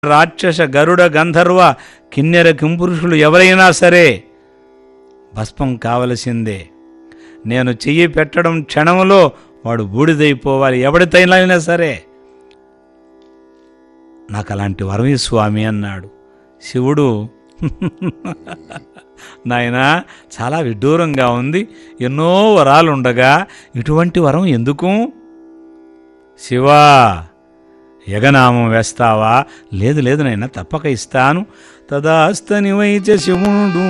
రాక్షస గరుడ గంధర్వ కిన్నెర కింపురుషులు ఎవరైనా సరే భస్మం కావలసిందే నేను చెయ్యి పెట్టడం క్షణంలో వాడు బూడిదైపోవాలి ఎవడితైనా సరే నాకు అలాంటి వరం స్వామి అన్నాడు శివుడు నాయనా చాలా విడ్డూరంగా ఉంది ఎన్నో వరాలు ఉండగా ఇటువంటి వరం ఎందుకు శివా యగనామం వేస్తావా లేదు లేదు నాయన తప్పక ఇస్తాను తదాస్తని వైచ శివుడు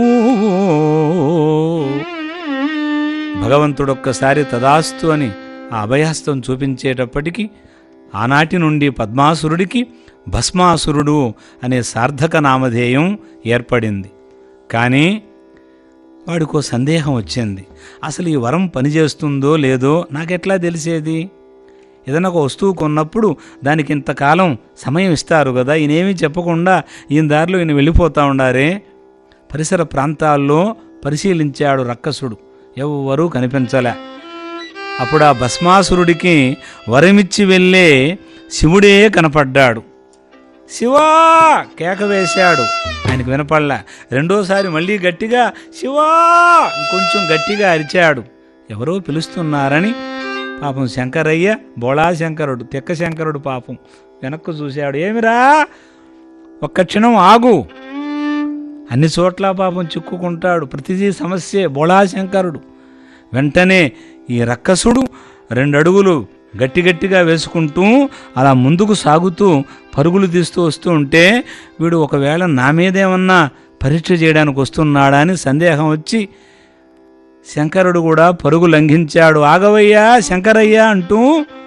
భగవంతుడొక్కసారి తదాస్తు అని ఆ అభయహస్తం చూపించేటప్పటికి ఆనాటి నుండి పద్మాసురుడికి భస్మాసురుడు అనే సార్థక నామధేయం ఏర్పడింది కానీ వాడికో సందేహం వచ్చింది అసలు ఈ వరం పనిచేస్తుందో లేదో నాకెట్లా తెలిసేది ఏదైనా ఒక వస్తువు కొన్నప్పుడు దానికి ఇంతకాలం సమయం ఇస్తారు కదా ఈయనేమీ చెప్పకుండా ఈయన దారిలో ఈయన వెళ్ళిపోతా ఉండారే పరిసర ప్రాంతాల్లో పరిశీలించాడు రక్కసుడు ఎవ్వరూ కనిపించలే అప్పుడు ఆ భస్మాసురుడికి వరమిచ్చి వెళ్ళే శివుడే కనపడ్డాడు శివా కేక వేశాడు ఆయనకు వినపడలే రెండోసారి మళ్ళీ గట్టిగా శివా ఇంకొంచెం గట్టిగా అరిచాడు ఎవరో పిలుస్తున్నారని పాపం శంకరయ్య బోళా శంకరుడు తెక్క శంకరుడు పాపం వెనక్కు చూశాడు ఏమిరా ఒక్క క్షణం ఆగు అన్ని చోట్ల పాపం చిక్కుకుంటాడు ప్రతిదీ సమస్యే బోళాశంకరుడు వెంటనే ఈ రక్కసుడు రెండు అడుగులు గట్టి గట్టిగా వేసుకుంటూ అలా ముందుకు సాగుతూ పరుగులు తీస్తూ వస్తూ ఉంటే వీడు ఒకవేళ నా మీదేమన్నా పరీక్ష చేయడానికి వస్తున్నాడా అని సందేహం వచ్చి శంకరుడు కూడా పరుగు లంఘించాడు ఆగవయ్యా శంకరయ్య అంటూ